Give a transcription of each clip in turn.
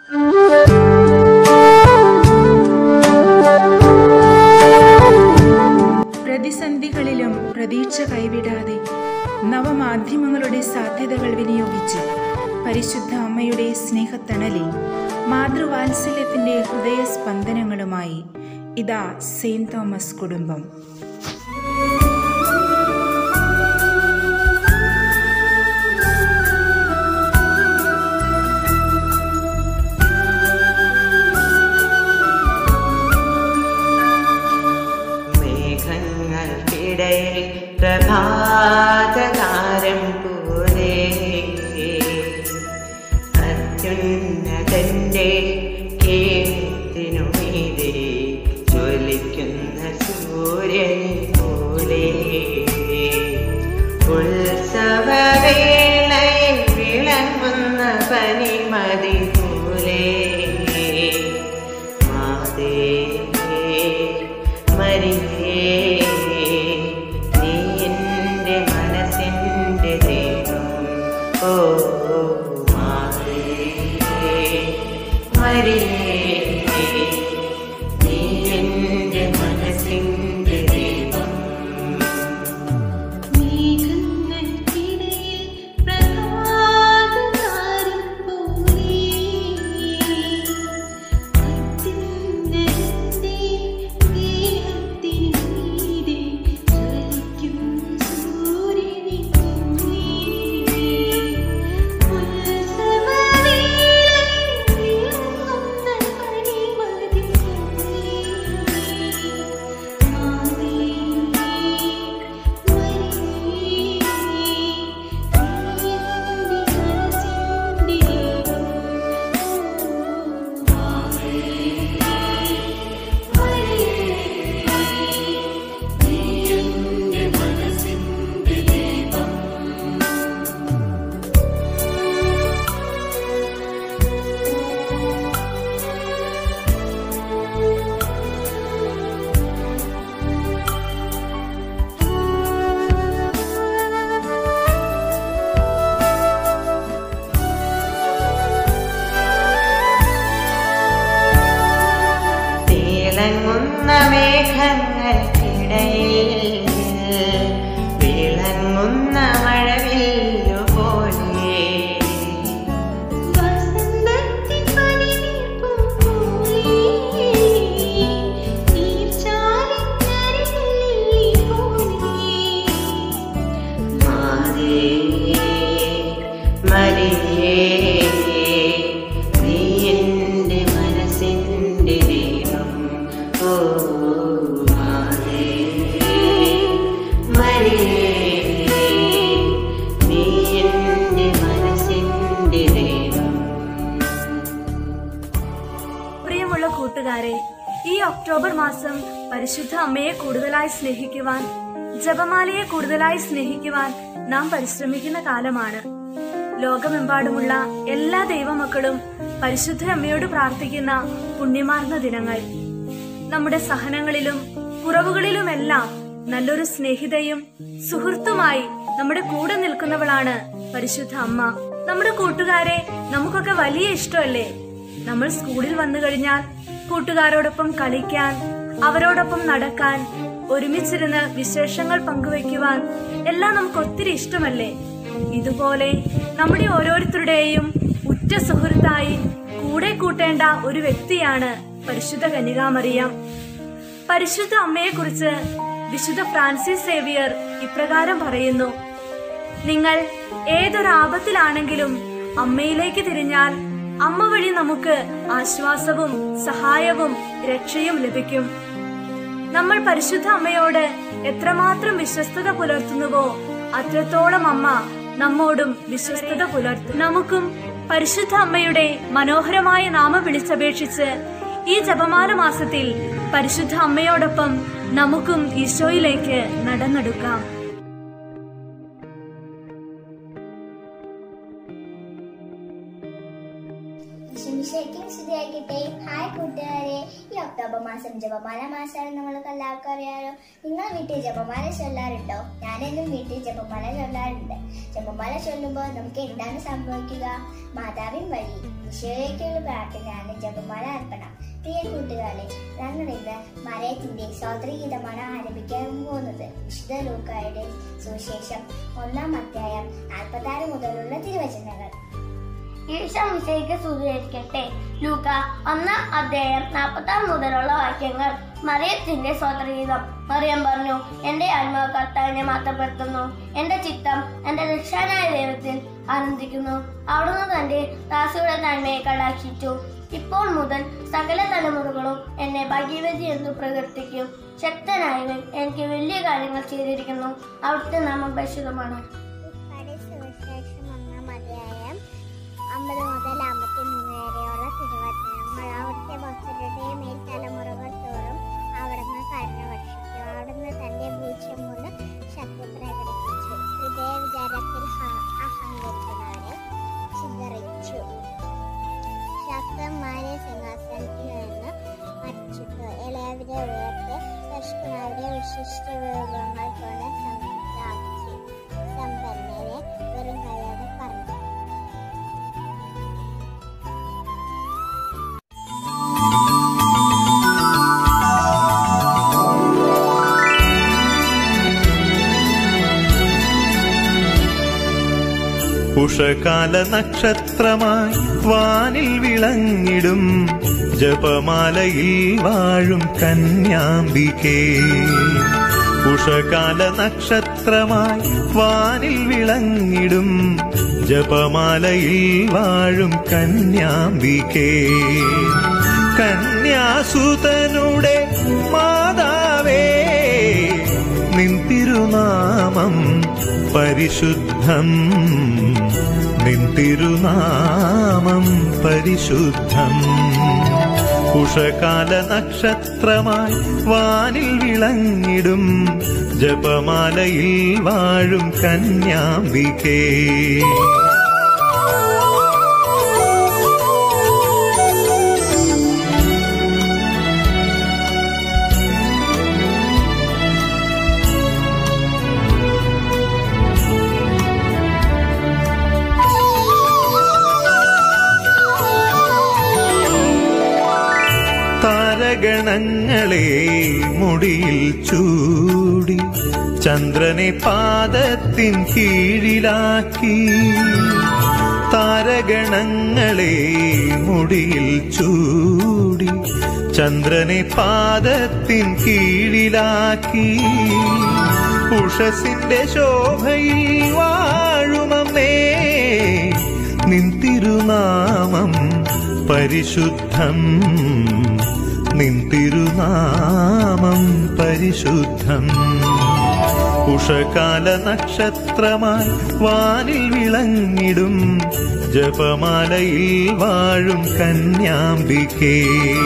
പ്രതിസന്ധികളിലും പ്രതീക്ഷ കൈവിടാതെ നവമാധ്യമങ്ങളുടെ സാധ്യതകൾ വിനിയോഗിച്ച് പരിശുദ്ധ അമ്മയുടെ സ്നേഹത്തണലിൽ മാതൃവാത്സല്യത്തിന്റെ ഹൃദയസ്പന്ദനങ്ങളുമായി ഇതാ സെയിന്റ് തോമസ് കുടുംബം മേഘങ്ങൾക്കിടയിൽ പ്രഭാതതാരം പോലെ അത്യുന്നതന്റെ കീർത്തിനുമീതെ ജ്വലിക്കുന്ന സൂര്യൻ പോലെ ഉത്സവവേളയിൽ വിളങ്ങുന്ന പനിമതി പോലെ മാതേ മരിയേ നീ എൻ്റെ മനസ്സിൻ്റെ ദൈവം ഓ മാതേ മരിയേ നീ എൻ്റെ മനസ്സിൻ്റെ ദൈവം മേഘങ്ങൾക്കിടയിൽ പ്രഭാതതാരം പോലെ അത്യുന്നതന്റെ ദേഹത്തിനുമീതെ ജ്വലിക്കുന്ന സൂര്യനെ പോലെ ഉത്സവവേളയിൽ വിളങ്ങുന്ന പനിമതി തിളങ്ങുന്ന മേഘങ്ങൾക്കിടയിൽ വിളങ്ങുന്ന മഴവില്ലു പോലെ വസന്തത്തിൻ പനിനീർപ്പും പോലെ നീർച്ചാലിൻ പോലെ മാതേ മരിയേ നീ എൻ്റെ മനസ്സിൻ്റെ ദൈവം ഓ മാതേ മരിയേ നീ എൻ്റെ മനസ്സിൻ്റെ ദൈവം പ്രിയമുള്ള കൂട്ടുകാരെ ഈ ഒക്ടോബർ മാസം പരിശുദ്ധ അമ്മയെ കൂടുതലായി സ്നേഹിക്കുവാൻ ജപമാലയെ കൂടുതലായി സ്നേഹിക്കുവാൻ നാം പരിശ്രമിക്കുന്ന കാലമാണ് ലോകമെമ്പാടുമുള്ള എല്ലാ ദൈവമക്കളും പരിശുദ്ധ അമ്മയോട് പ്രാർത്ഥിക്കുന്ന പുണ്യമാർന്ന ദിനങ്ങൾ നമ്മുടെ സഹനങ്ങളിലും കുറവുകളിലുമെല്ലാം നല്ലൊരു സ്നേഹിതയും സുഹൃത്തുമായി നമ്മുടെ കൂടെ നിൽക്കുന്നവളാണ് പരിശുദ്ധ അമ്മ നമ്മുടെ കൂട്ടുകാരെ നമുക്കൊക്കെ വലിയ ഇഷ്ടമല്ലേ നമ്മൾ സ്കൂളിൽ വന്നു കഴിഞ്ഞാൽ കൂട്ടുകാരോടൊപ്പം കളിക്കാൻ അവരോടൊപ്പം നടക്കാൻ ഒരുമിച്ചിരുന്ന് വിശേഷങ്ങൾ പങ്കുവെക്കുവാൻ എല്ലാം നമുക്ക് ഒത്തിരി ഇഷ്ടമല്ലേ ഇതുപോലെ നമ്മുടെ ഓരോരുത്തരുടെയും ഉറ്റ സുഹൃത്തായി കൂടെ കൂട്ടേണ്ട ഒരു വ്യക്തിയാണ് പരിശുദ്ധ കന്യകാമറിയം പരിശുദ്ധ അമ്മയെക്കുറിച്ച് വിശുദ്ധ ഫ്രാൻസിസ് സേവിയർ ഇപ്രകാരം പറയുന്നു നിങ്ങൾ ഏതൊരു ആപത്തിലാണെങ്കിലും അമ്മയിലേക്ക് തിരിഞ്ഞാൽ അമ്മ വഴി നമുക്ക് ആശ്വാസവും സഹായവും രക്ഷയും ലഭിക്കും നമ്മൾ പരിശുദ്ധ അമ്മയോട് എത്രമാത്രം വിശ്വസ്തത പുലർത്തുന്നുവോ അത്രത്തോളം അമ്മ നമ്മോടും വിശ്വസ്തത പുലർത്തും നമുക്കും പരിശുദ്ധ അമ്മയുടെ മനോഹരമായ നാമം വിളിച്ചപേക്ഷിച്ച് ഈ ജപമാല മാസത്തിൽ പരിശുദ്ധ അമ്മയോടൊപ്പം നമുക്കും ഈശോയിലേക്ക് നടന്നെടുക്കാം ഈശോ ഈശോയ്ക്കും സ്തുതിയായിരിക്കട്ടെ ഹായ് കൂട്ടുകാരെ ഈ ഒക്ടോബർ മാസം ജപമാല മാസമാണ് നമ്മൾക്ക് എല്ലാവർക്കും അറിയാലോ നിങ്ങൾ വീട്ടിൽ ജപമാല ചൊല്ലാറുണ്ടോ ഞാനെന്നും വീട്ടിൽ ജപമാല ചൊല്ലാറുണ്ട് ജപമാല ചൊല്ലുമ്പോൾ നമുക്ക് എന്താണ് സംഭവിക്കുക മാതാവിൻ വഴി ഈശോയിലേക്കുള്ള പ്രാർത്ഥനയാണ് ജപമാല അർപ്പണം പ്രിയ കൂട്ടുകാരെ ഞങ്ങൾ ഇന്ന് മലയത്തിന്റെ സ്വാതന്ത്ര്യഗീതമാണ് ആരംഭിക്കാൻ പോകുന്നത് വിശുദ്ധ ലൂക്കായുടെ സുവിശേഷം ഒന്നാം അധ്യായം നാൽപ്പത്തി ആറ് മുതലുള്ള തിരുവചനങ്ങൾ ഈശോ മിശയ്ക്ക് സ്തുതിയായിരിക്കട്ടെ ലൂക്ക ഒന്നാം അധ്യായം നാൽപ്പത്തി ആറ് മുതലുള്ള വാക്യങ്ങൾ മറിയത്തിന്റെ സ്വതന്ത്രഗീതം മറിയം പറഞ്ഞു എന്റെ ആത്മാവ് കർത്താവിനെ മാത്രപ്പെടുത്തുന്നു എന്റെ ചിത്തം എന്റെ രക്ഷാനായ ദൈവത്തിൽ ആനന്ദിക്കുന്നു അവിടുന്ന് തന്റെ ദാസിയുടെ നന്മയെ കടാക്ഷിച്ചു ഇപ്പോൾ മുതൽ സകല തലമുറകളും എന്നെ ഭാഗ്യവതി എന്ന് പ്രകീർത്തിക്കും ശക്തനായവൻ എനിക്ക് വലിയ കാര്യങ്ങൾ ചെയ്തിരിക്കുന്നു അവിടുത്തെ നാമം പരിശുദ്ധമാണ് സുവിശേഷം ഒന്നാം അധ്യായം അമ്പത് മുതൽ അമ്പത്തി മൂന്ന് വരെയുള്ള തിരുവചനങ്ങൾ അവിടുത്തെ ഭക്തരുടെ മേൽ തലമുറകൾ തോറും അവിടുന്ന് കരുണ വർഷിച്ചു അവിടുന്ന് തന്റെ ഭൂഷ്യം കൊണ്ട് ശക്തി പ്രകടിപ്പിച്ചു ഹൃദയ വിചാരത്തിൽ ഹ- അഹങ്കരിക്കുന്നവരെ ചിതറിച്ചു ശക്തന്മാരെ സിംഹാസനത്തിൽ നിന്ന് മരിച്ചിട്ടു ഇളയവരെ ഉയർത്തി ദർശനവരെ വിശിഷ്ട വിഭവങ്ങൾ കൊണ്ട് സംതൃപ്തരാക്കി സമ്പന്നരെ വെറും കൈയോടെ പറഞ്ഞു ഉഷകാല നക്ഷത്രമായി വാനിൽ വിളങ്ങിടും ജപമാലയിൽ വാഴും കന്യാംബികേ ഉഷകാല നക്ഷത്രമായി വാനിൽ വിളങ്ങിടും ജപമാലയിൽ വാഴും കന്യാംബികേ കന്യാസുതനുടെ മാതാവേ നിൻ തിരുനാമം പരിശുദ്ധം നിൻ തിരുനാമം പരിശുദ്ധം ഉഷകാല നക്ഷത്രമായി വാനിൽ വിളങ്ങിടും ജപമാലയിൽ വാഴും കന്യാംബികേ താരഗണങ്ങളെ മുടിയിൽ ചൂടി ചന്ദ്രനെ പാദത്തിൻ കീഴിലാക്കി താരഗണങ്ങളെ മുടിയിൽ ചൂടി ചന്ദ്രനെ പാദത്തിൻ കീഴിലാക്കി ഉഷസിന്റെ ശോഭയിൽ വാഴുമമ്മേ നിൻ തിരുനാമം പരിശുദ്ധം നിൻ തിരുനാമം പരിശുദ്ധം ഉഷകാല നക്ഷത്രമായി വാനിൽ വിളങ്ങിടും ജപമാലയിൽ വാഴും കന്യാംബികേ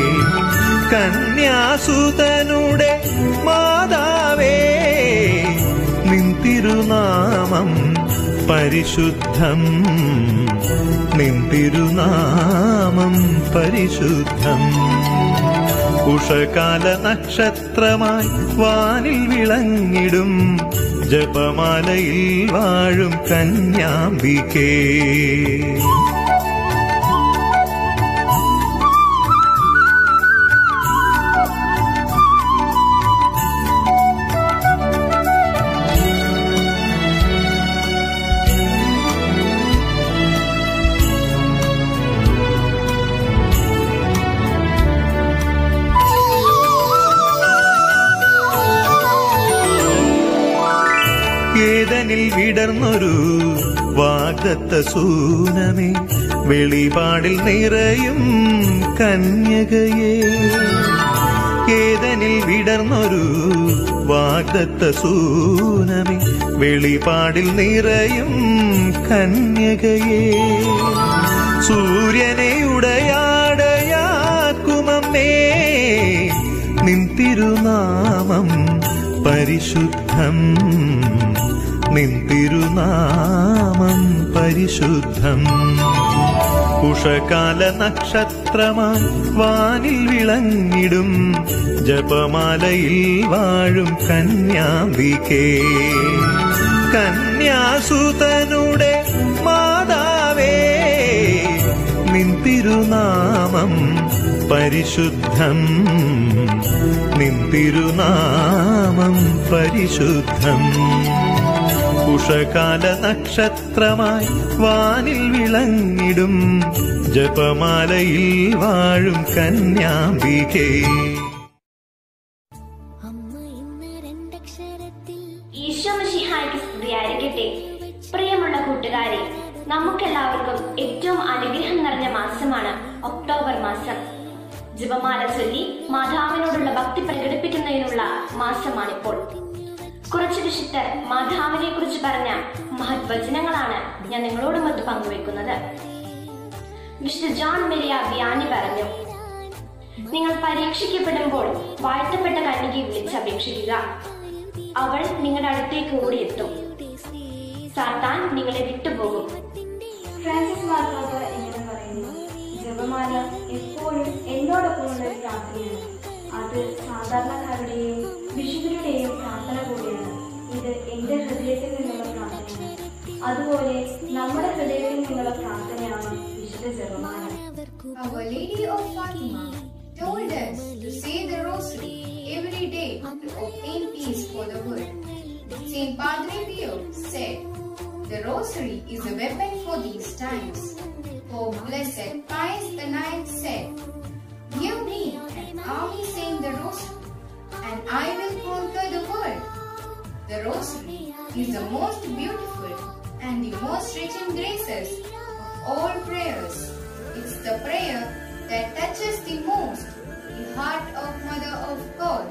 കന്യാസുതനുടെ മാതാവേ നിൻ തിരുനാമം പരിശുദ്ധം നിൻ തിരുനാമം പരിശുദ്ധം ഉഷകാല നക്ഷത്രമായി വാനിൽ വിളങ്ങിടും ജപമാലയിൽ വാഴും കന്യാംബികേ ഏതനിൽ വിടർന്നൊരു വാഗ്ദത്ത സൂനമേ വെളിപാടിൽ നിറയും കന്യകയെ ഏതനിൽ വിടർന്നൊരു വാഗ്ദത്ത സൂനമേ വെളിപാടിൽ നിറയും കന്യകയെ സൂര്യനെ ഉടയാടയാക്കുമമ്മേ നിൻ തിരുനാമം പരിശുദ്ധം നിൻ തിരുനാമം പരിശുദ്ധം ഉഷകാല നക്ഷത്രമായി വാനിൽ വിളങ്ങിടും ജപമാലയിൽ വാഴും കന്യാംബികേ കന്യാസുതനുടെ മാതാവേ നിൻ തിരുനാമം പരിശുദ്ധം നിൻ തിരുനാമം പരിശുദ്ധം ഉഷകാല നക്ഷത്രമായി വാനിൽ വിളങ്ങിടും ജപമാലയിൽ വാഴും കന്യാംബികേ ഈശോ മിശിഹായ്ക്ക് സ്തുതിയായിരിക്കട്ടെ പ്രിയമുള്ള കൂട്ടുകാരെ നമുക്കെല്ലാവർക്കും ഏറ്റവും അനുഗ്രഹം നിറഞ്ഞ മാസമാണ് ഒക്ടോബർ മാസം ജപമാല ചൊല്ലി മാതാവിനോടുള്ള ഭക്തി പ്രകടിപ്പിക്കുന്നതിനുള്ള മാസമാണിപ്പോൾ കുറച്ച് വിശുദ്ധർ മാതാവിനെ കുറിച്ച് പറഞ്ഞ മഹത് വചനങ്ങളാണ് ഞാൻ നിങ്ങളോടുമൊത്ത് പങ്കുവെക്കുന്നത് വിശുദ്ധ ജോൺ മെരിയ ബിയാനി പറഞ്ഞു നിങ്ങൾ പരീക്ഷിക്കപ്പെടുമ്പോൾ വാഴ്ത്തപ്പെട്ട കന്യകയെ വിളിച്ചപേക്ഷിക്കുക അവൾ നിങ്ങളുടെ അടുത്തേക്ക് ഓടിയെത്തും സാത്താൻ നിങ്ങളെ വിട്ടുപോകും ഫ്രാൻസിസ് മാർപ്പാപ്പ ഇങ്ങനെ പറയുന്നു ജപമാല എപ്പോഴും എന്നോടൊപ്പമുള്ള ഒരു പ്രാർത്ഥനയാണ് അത് സാധാരണക്കാരുടെയും വിശുദ്ധരുടെയും പ്രാർത്ഥന കൂടിയാണ് ഇത് എന്റെ ഹൃദയത്തിൽ നിന്നുള്ള പ്രാർത്ഥനയാണ് അതുപോലെ നമ്മുടെ ഹൃദയത്തിൽ നിന്നുള്ള പ്രാർത്ഥനയാണ് വിശുദ്ധ ജപമാല Our Lady of Fatima told us to say the rosary every day to obtain peace for the world. Saint Padre Pio said, The rosary is a weapon for these times. Pope Blessed Pius IX said, Give me an army saying the rosary, and I will conquer the world. The rosary is the most beautiful and the most rich in graces of all prayers. It's the prayer that touches the most the heart of Mother of God.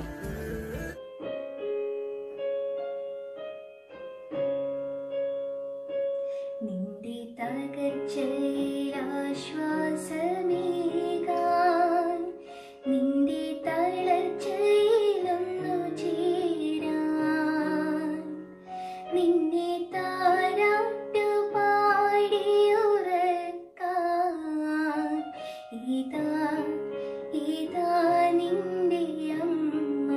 നിന്റെ തകർച്ചയിൽ ആശ്വാസമേകാൻ നിന്റെ തളർച്ചയിലൊന്നു ചേരാൻ നിന്നെ താരാട്ടു പാടിയുറക്കാൻ ഇതാ ഇതാ നിന്റെ അമ്മ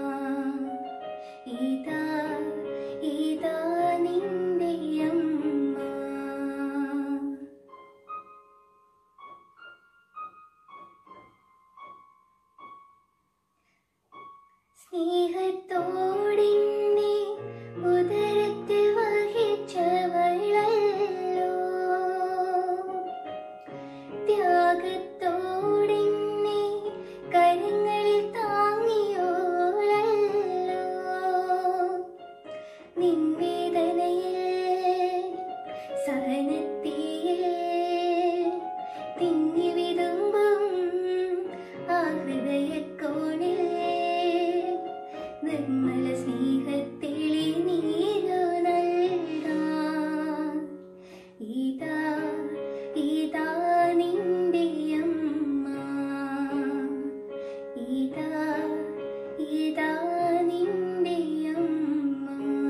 ഇതാ ഇതാ നിന്റെ അമ്മ സ്നേഹത്തോടിന്നെ ഉദരത്തിൽ വഹിച്ചവളല്ലോ ത്യാഗത്തോടിന്നെ കരങ്ങളിൽ താങ്ങിയോളല്ലോ നിൻവേദനയിൽ സഹനത്തിയിൽ തിങ്ങി വിതുമ്പും ആ ഹൃദയക്കോണിൽ നിർമ്മല സ്നേഹത്തിളി നീരു നൽകാൻ ഇതാ ഇതാ നിന്റെ അമ്മ ഇതാ ഇതാ നിന്റെ അമ്മ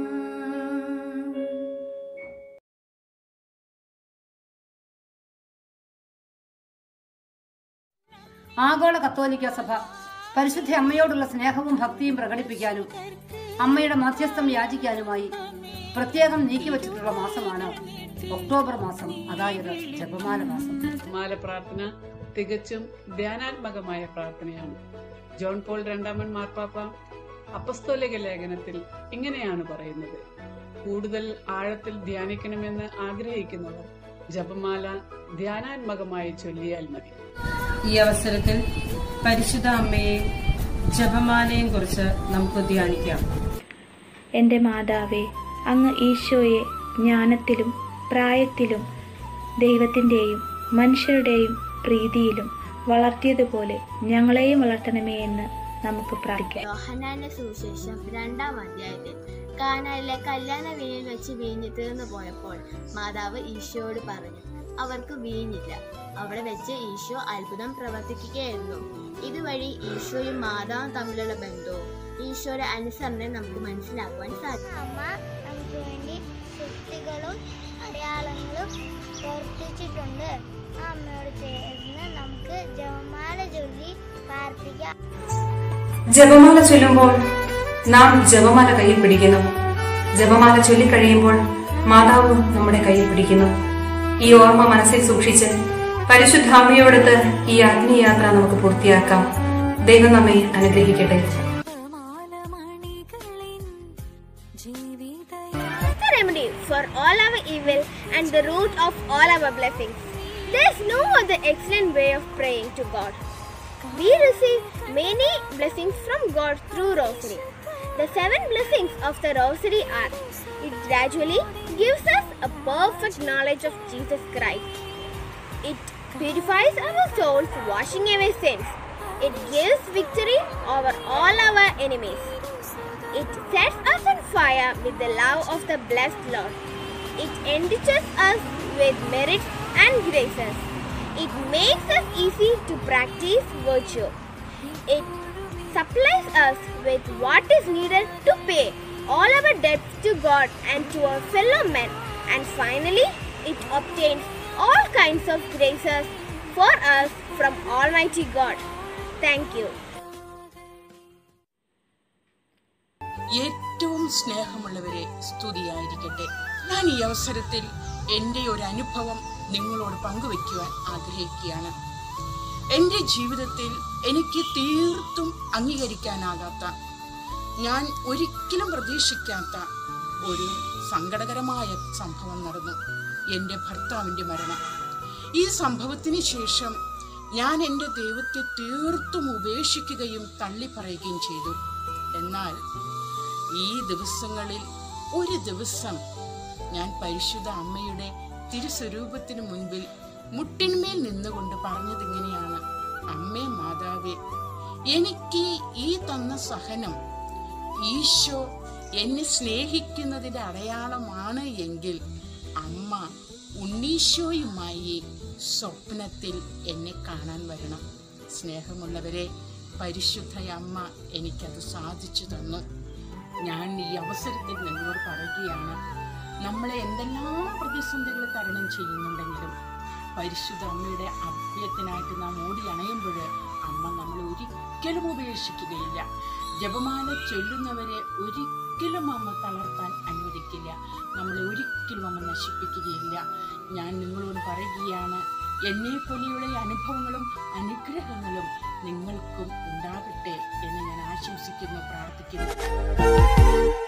ആഗോള കത്തോലിക്ക സഭ പരിശുദ്ധ അമ്മയോടുള്ള സ്നേഹവും ഭക്തിയും പ്രകടിപ്പിക്കാനും അമ്മയുടെ മധ്യസ്ഥം യാചിക്കാനുമായി പ്രത്യേകം നീക്കിവച്ചിട്ടുള്ള മാസമാണ് ഒക്ടോബർ മാസം അതായത് ജപമാല മാസം മാല പ്രാർത്ഥന തികച്ചും ധ്യാനാത്മകമായ പ്രാർത്ഥനയാണ് ജോൺ പോൾ രണ്ടാമൻ മാർപ്പാപ്പ അപ്പസ്തോലിക ലേഖനത്തിൽ ഇങ്ങനെയാണ് പറയുന്നത് കൂടുതൽ ആഴത്തിൽ ധ്യാനിക്കണമെന്ന് ആഗ്രഹിക്കുന്നവർ ജപമാല ധ്യാനാത്മകമായി ചൊല്ലിയാൽ മതി ഈ അവസരത്തിൽ പരിശുദ്ധ അമ്മയെ ജപമാലയും കുറിച്ച് നമുക്ക് ധ്യാനിക്കാം എൻ്റെ മാതാവേ അങ്ങ് ഈശോയെ ജ്ഞാനത്തിലും പ്രായത്തിലും ദൈവത്തിൻ്റെയും മനുഷ്യരുടെയും പ്രീതിയിലും വളർത്തിയതുപോലെ ഞങ്ങളെയും വളർത്തണമേ എന്ന് നമുക്ക് പ്രാർത്ഥിക്കാം യോഹന്നാന്റെ സുവിശേഷം രണ്ടാം അധ്യായത്തിൽ കാനായിലെ കല്യാണ വീണിൽ വെച്ച് വീഞ്ഞ് തീർന്നു പോയപ്പോൾ മാതാവ് ഈശോയോട് പറഞ്ഞു അവർക്ക് വീഞ്ഞില്ല അവിടെ വെച്ച് ഈശോ അത്ഭുതം പ്രവർത്തിക്കുകയായിരുന്നു ഇതുവഴി ഈശോയും മാതാവും തമ്മിലുള്ള ബന്ധവും ഈശോയുടെ അനുസരണയും നമുക്ക് മനസ്സിലാക്കുവാൻ സാധിക്കും അമ്മ നമുക്ക് വേണ്ടി സൃഷ്ടികളും അടയാളങ്ങളും പ്രവർത്തിച്ചിട്ടുണ്ട് അമ്മയോട് ചേർന്ന് നമുക്ക് ജപമാല ചൊല്ലി പ്രാർത്ഥിക്കാം ജപമാല ചൊല്ലുമ്പോൾ നാം ജപമാല കയ്യിൽ പിടിക്കുന്നു ജപമാല ചൊല്ലിക്കഴിയുമ്പോൾ മാതാവും നമ്മുടെ കയ്യിൽ പിടിക്കുന്നു ഈ ഓർമ്മ മനസ്സിൽ സൂക്ഷിച്ച് പരിശുദ്ധ അമ്മയോടൊത്ത് ഈ ആത്മീയയാത്ര നമുക്ക് പൂർത്തിയാക്കാം ദൈവം നമ്മെ അനുഗ്രഹിക്കട്ടെ the remedy for all our evil and the root of all our blessings. There is no other excellent way of praying to God. We receive many blessings from God through Rosary. The seven blessings of the Rosary are it gradually gives us a perfect knowledge of Jesus Christ. It purifies our souls, washing away sins. It gives victory over all our enemies. It sets us on fire with the love of the blessed Lord. It enriches us with merits and graces. It makes us easy to practice virtue. It supplies us with what is needed to pay all our debts to God and to our fellow men. And finally, it obtains all kinds of graces for us from Almighty God. Thank you. ഏറ്റവും സ്നേഹമുള്ളവരെ സ്തുതിയായിരിക്കട്ടെ ഞാൻ ഈ അവസരത്തിൽ എൻ്റെ ഒരു അനുഭവം നിങ്ങളോട് പങ്കുവയ്ക്കുവാൻ ആഗ്രഹിക്കുകയാണ് എൻ്റെ ജീവിതത്തിൽ എനിക്ക് തീർത്തും അംഗീകരിക്കാനാകാത്ത ഞാൻ ഒരിക്കലും പ്രതീക്ഷിക്കാത്ത ഒരു സങ്കടകരമായ സംഭവം നടന്നു എൻ്റെ ഭർത്താവിൻ്റെ മരണം ഈ സംഭവത്തിന് ശേഷം ഞാൻ എൻ്റെ ദൈവത്തെ തീർത്തും ഉപേക്ഷിക്കുകയും തള്ളിപ്പറയുകയും ചെയ്തു എന്നാൽ ഈ ദിവസങ്ങളിൽ ഒരു ദിവസം ഞാൻ പരിശുദ്ധ അമ്മയുടെ തിരുസ്വരൂപത്തിന് മുൻപിൽ മുട്ടിന്മേൽ നിന്നുകൊണ്ട് പറഞ്ഞത് ഇങ്ങനെയാണ് അമ്മേ മാതാവേ എനിക്ക് ഈ തന്ന സഹനം ഈശോ എന്നെ സ്നേഹിക്കുന്നതിന്റെ അടയാളമാണ് എങ്കിൽ അമ്മ ഉണ്ണീശോയുമായി സ്വപ്നത്തിൽ എന്നെ കാണാൻ വരണം സ്നേഹമുള്ളവരെ പരിശുദ്ധ അമ്മ എനിക്കത് സാധിച്ചു തന്നു ഞാൻ ഈ അവസരത്തിൽ നിങ്ങളോട് പറയുകയാണ് നമ്മളെ എന്തെല്ലാം പ്രതിസന്ധികൾ തരണം ചെയ്യുന്നുണ്ടെങ്കിലും പരിശുദ്ധ അമ്മയുടെ അഭ്യത്തിനായിട്ട് നാം ഓടി അണയുമ്പോൾ അമ്മ നമ്മളെ ഒരിക്കലും ഉപേക്ഷിക്കുകയില്ല ജപമാല ചൊല്ലുന്നവരെ ഒരിക്കലും അമ്മ തളർത്താൻ അനുവദിക്കില്ല നമ്മളെ ഒരിക്കലും അമ്മ നശിപ്പിക്കുകയില്ല ഞാൻ നിങ്ങളോട് പറയുകയാണ് എന്നെ പോലെയുള്ള ഈ അനുഭവങ്ങളും അനുഗ്രഹങ്ങളും നിങ്ങൾക്കും ഉണ്ടാകട്ടെ എന്ന് ഞാൻ ആശംസിക്കുന്നു പ്രാർത്ഥിക്കുന്നു